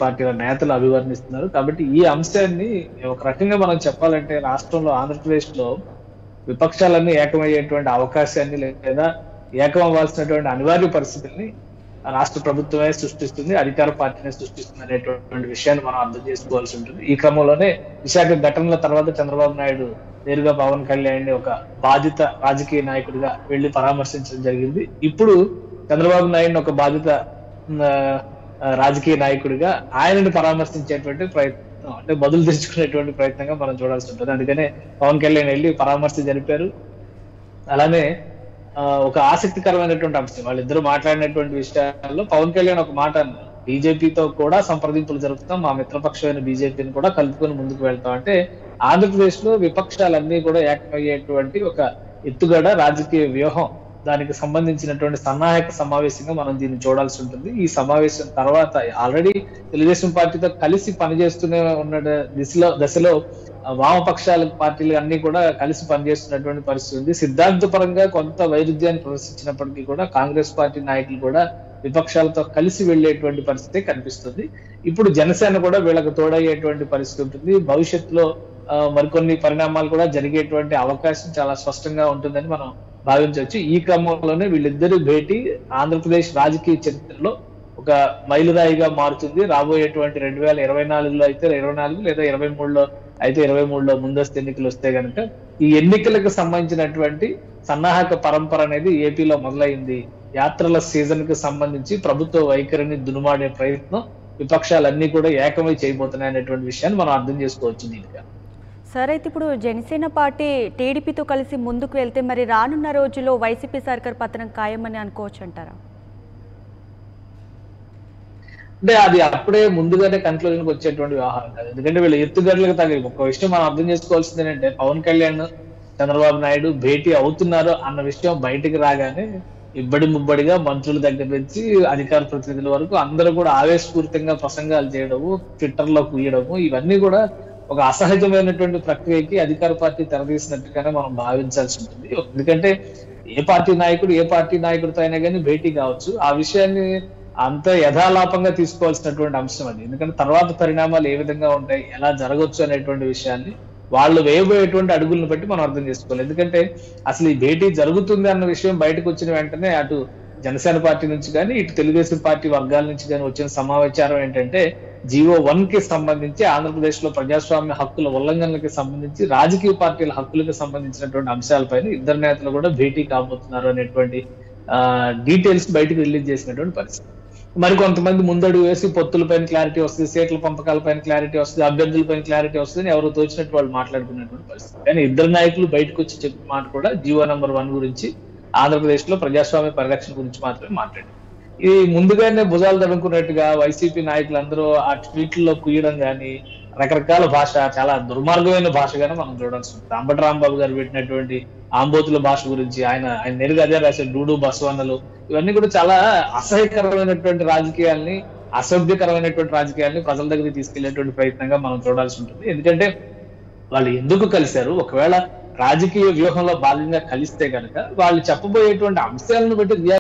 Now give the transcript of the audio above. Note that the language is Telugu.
పార్టీల నేతలు అభివర్ణిస్తున్నారు కాబట్టి ఈ అంశాన్ని ఒక రకంగా మనం చెప్పాలంటే రాష్ట్రంలో ఆంధ్రప్రదేశ్ లో విపక్షాలన్నీ ఏకమయ్యేటువంటి అవకాశాన్ని లేదా ఏకం అవ్వాల్సినటువంటి అనివార్య పరిస్థితుల్ని రాష్ట్ర ప్రభుత్వమే సృష్టిస్తుంది అధికార పార్టీనే సృష్టిస్తుంది అనేటువంటి విషయాన్ని మనం అర్థం చేసుకోవాల్సి ఉంటుంది ఈ క్రమంలోనే విశాఖ ఘటనల తర్వాత చంద్రబాబు నాయుడు నేరుగా పవన్ కళ్యాణ్ ని ఒక బాధిత రాజకీయ నాయకుడిగా వెళ్లి పరామర్శించడం జరిగింది ఇప్పుడు చంద్రబాబు నాయుడు ఒక బాధిత ఆ, ఆ, రాజకీయ నాయకుడిగా ఆయనని పరామర్శించేటువంటి ప్రయత్నం అంటే బదులు తెచ్చుకునేటువంటి ప్రయత్నంగా మనం చూడాల్సి ఉంటుంది అందుకనే పవన్ కళ్యాణ్ వెళ్ళి పరామర్శ జరిపారు అలానే ఆ, ఒక ఆసక్తికరమైనటువంటి అంశం వాళ్ళిద్దరూ మాట్లాడినటువంటి విషయాల్లో పవన్ కళ్యాణ్ ఒక మాట అన్నారు బీజేపీతో కూడా సంప్రదింపులు జరుపుతాం మా మిత్రపక్షమైన బీజేపీని కూడా కలుపుకొని ముందుకు వెళ్తాం అంటే ఆంధ్రప్రదేశ్ లో విపక్షాలన్నీ కూడా ఏకమయ్యేటువంటి ఒక ఎత్తుగడ రాజకీయ వ్యూహం దానికి సంబంధించినటువంటి సన్నాహక సమావేశంగా మనం దీన్ని చూడాల్సి ఉంటుంది ఈ సమావేశం తర్వాత ఆల్రెడీ తెలుగుదేశం పార్టీతో కలిసి పనిచేస్తూనే ఉన్న దిశలో దశలో ఆ, వామపక్షాల పార్టీలు అన్ని కూడా కలిసి పనిచేస్తున్నటువంటి పరిస్థితి ఉంది సిద్ధాంతపరంగా కొంత వైరుధ్యాన్ని ప్రదర్శించినప్పటికీ కూడా కాంగ్రెస్ పార్టీ నాయకులు కూడా విపక్షాలతో కలిసి వెళ్ళేటువంటి పరిస్థితి కనిపిస్తుంది ఇప్పుడు జనసేన కూడా వీళ్ళకి తోడయ్యేటువంటి పరిస్థితి ఉంటుంది భవిష్యత్తులో ఆ, మరికొన్ని పరిణామాలు కూడా జరిగేటువంటి అవకాశం చాలా స్పష్టంగా ఉంటుందని మనం భావించవచ్చు ఈ క్రమంలోనే వీళ్ళిద్దరి భేటీ ఆంధ్రప్రదేశ్ రాజకీయ చరిత్రలో ఒక మైలురాయిగా మారుతుంది రాబోయేటువంటి రెండు వేల ఇరవై నాలుగులో అయితే ఇరవై నాలుగు లేదా ఇరవై మూడులో అయితే ఇరవై మూడులో ముందస్తు ఎన్నికలు వస్తే గనుక ఈ ఎన్నికలకు సంబంధించినటువంటి సన్నాహక పరంపర అనేది ఏపీలో మొదలైంది యాత్రల సీజన్ కి సంబంధించి ప్రభుత్వ వైఖరిని దునుమాడే ప్రయత్నం విపక్షాలన్నీ కూడా ఏకమై చేయబోతున్నాయి అనేటువంటి విషయాన్ని మనం అర్థం చేసుకోవచ్చు దీనిగా సార్ అయితే ఇప్పుడు జనసేన పార్టీ టీడీపీతో కలిసి ముందుకు వెళ్తే మరి రానున్న రోజుల్లో వైసీపీ సర్కార్ పతనం ఖాయమని అనుకోవచ్చు అంటారా అంటే అది అప్పుడే ముందుగానే కన్క్లూజన్ వచ్చేటువంటి వ్యవహారం కాదు ఎందుకంటే వీళ్ళు ఎత్తుగడలకు తగిలి ఒక విషయం మనం అర్థం చేసుకోవాల్సింది ఏంటంటే పవన్ కళ్యాణ్ చంద్రబాబు నాయుడు భేటీ అవుతున్నారు అన్న విషయం బయటికి రాగానే ఇబ్బడి ముబ్బడిగా మంత్రుల దగ్గర నుంచి అధికార ప్రతినిధుల వరకు అందరూ కూడా ఆవేశపూరితంగా ప్రసంగాలు చేయడము ట్విట్టర్ లో కూయడము ఇవన్నీ కూడా ఒక అసహజమైనటువంటి ప్రక్రియకి అధికార పార్టీ తెరదీసినట్టుగానే మనం భావించాల్సి ఉంటుంది ఎందుకంటే ఏ పార్టీ నాయకుడు ఏ పార్టీ నాయకుడితో అయినా కానీ భేటీ కావచ్చు ఆ విషయాన్ని అంత యథాలాపంగా తీసుకోవాల్సినటువంటి అంశం అది ఎందుకంటే తర్వాత పరిణామాలు ఏ విధంగా ఉంటాయి ఎలా జరగవచ్చు అనేటువంటి విషయాన్ని వాళ్ళు వేయబోయేటువంటి అడుగులను బట్టి మనం అర్థం చేసుకోవాలి ఎందుకంటే అసలు ఈ భేటీ జరుగుతుంది అన్న విషయం బయటకు వచ్చిన వెంటనే అటు జనసేన పార్టీ నుంచి కానీ ఇటు తెలుగుదేశం పార్టీ వర్గాల నుంచి కానీ వచ్చిన సమాచారం ఏంటంటే జీవో వన్ కి సంబంధించి ఆంధ్రప్రదేశ్ లో ప్రజాస్వామ్య హక్కుల ఉల్లంఘనలకు సంబంధించి రాజకీయ పార్టీల హక్కులకు సంబంధించినటువంటి అంశాలపైన ఇద్దరు నేతలు కూడా భేటీ కాబోతున్నారు అనేటువంటి డీటెయిల్స్ బయటకు రిలీజ్ చేసినటువంటి పరిస్థితి మరి కొంతమంది ముందడుగు వేసి పొత్తుల పైన క్లారిటీ వస్తుంది సీట్ల పంపకాల పైన క్లారిటీ వస్తుంది అభ్యర్థుల పైన క్లారిటీ వస్తుంది అని ఎవరు తోచినట్టు వాళ్ళు మాట్లాడుకున్నటువంటి పరిస్థితి కానీ ఇద్దరు నాయకులు బయటకు వచ్చి చెప్పిన మాట కూడా జీవో నంబర్ వన్ గురించి ఆంధ్రప్రదేశ్ లో ప్రజాస్వామ్య పరిరక్షణ గురించి మాత్రమే మాట్లాడారు ఇది ముందుగానే భుజాలు తడుముకున్నట్టుగా వైసీపీ నాయకులందరూ ఆ ట్వీట్లలో కుయ్యడం కానీ రకరకాల భాష చాలా దుర్మార్గమైన భాషగానే మనం చూడాల్సి ఉంటుంది అంబటి రాంబాబు గారు పెట్టినటువంటి ఆంబోతుల భాష గురించి ఆయన ఆయన నేరుగా అదే రాశారు డూడు బసవన్నలు ఇవన్నీ కూడా చాలా అసహ్యకరమైనటువంటి రాజకీయాల్ని అసభ్యకరమైనటువంటి రాజకీయాల్ని ప్రజల దగ్గరికి తీసుకెళ్లేటువంటి ప్రయత్నంగా మనం చూడాల్సి ఉంటుంది ఎందుకంటే వాళ్ళు ఎందుకు కలిశారు ఒకవేళ రాజకీయ వ్యూహంలో భాగంగా కలిస్తే కనుక వాళ్ళు చెప్పబోయేటువంటి అంశాలను బట్టి